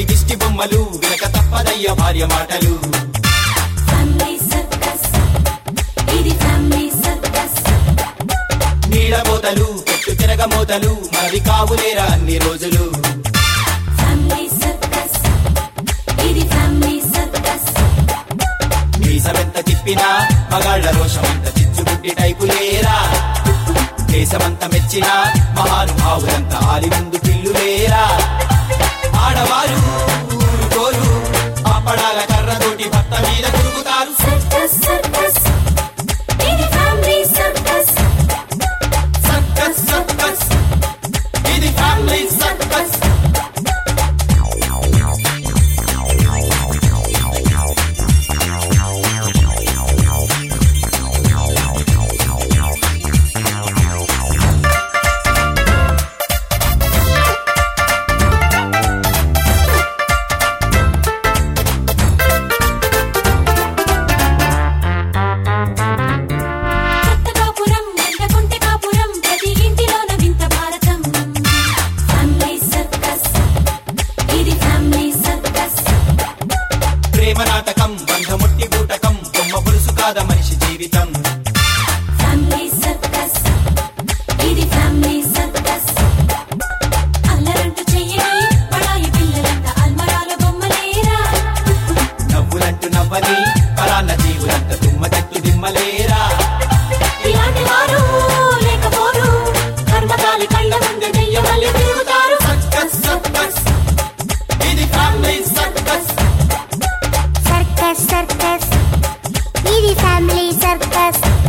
కోటి దిష్టి బొమ్మలు వినక తప్పదయ్య భార్య మాటలు ఫ్యామిలీ సర్కస్ ఇది ఫ్యామిలీ సర్కస్ నీడబోతలు పెట్టు తిరగమోతలు మరి కావులేరా అన్ని రోజులు ఫ్యామిలీ సర్కస్ ఇది ఫ్యామిలీ సర్కస్ మీసమెంత తిప్పినా మగాళ్ళ రోషమంత చిచ్చుబుడ్డి టైపు లేరా దేశమంత మెచ్చిన మహానుభావులంత ఆలి ముందు పిల్లులేరా ఆడవారు ఊరుకోరు అప్పడాల కర్రతోటి భర్త మీద తిరుగుతారు సర్కస్ సర్కస్ ఇది ఫ్యామిలీ సర్కస్ సర్కస్ సర్కస్ ఇది ఫ్యామిలీ సర్కస్ కొత్త కాపురం ఎండకుంటే కాపురం ప్రతి ఇంటిలోన వింత భారతం ఫ్యామిలీ సర్కస్ ఇది ఫ్యామిలీ సర్కస్ ప్రేమ నాటకం బంధముట్టి బూటకం బొమ్మ పులుసు కాద మనిషి జీవితం ఫ్యామిలీ సర్కస్ ఇది ఫ్యామిలీ సర్కస్ అల్లరంటూ చెయ్యని పడాయి పిల్లలంట అల్మరాల బొమ్మలేరా నవ్వులంటూ నవ్వని పరాన్న జీవులంత తుమ్మ చెట్టు దిమ్మలేరా ఇలాంటి వారు లేకపోరు కర్మకాలి కళ్ళ ముందు దెయ్యమల్లి తిరుగుతారు సర్కస్ సర్కస్ ఇది ఫ్యామిలీ సర్కస్ సర్కస్ సర్కస్ ఇది ఫ్యామిలీ సర్కస్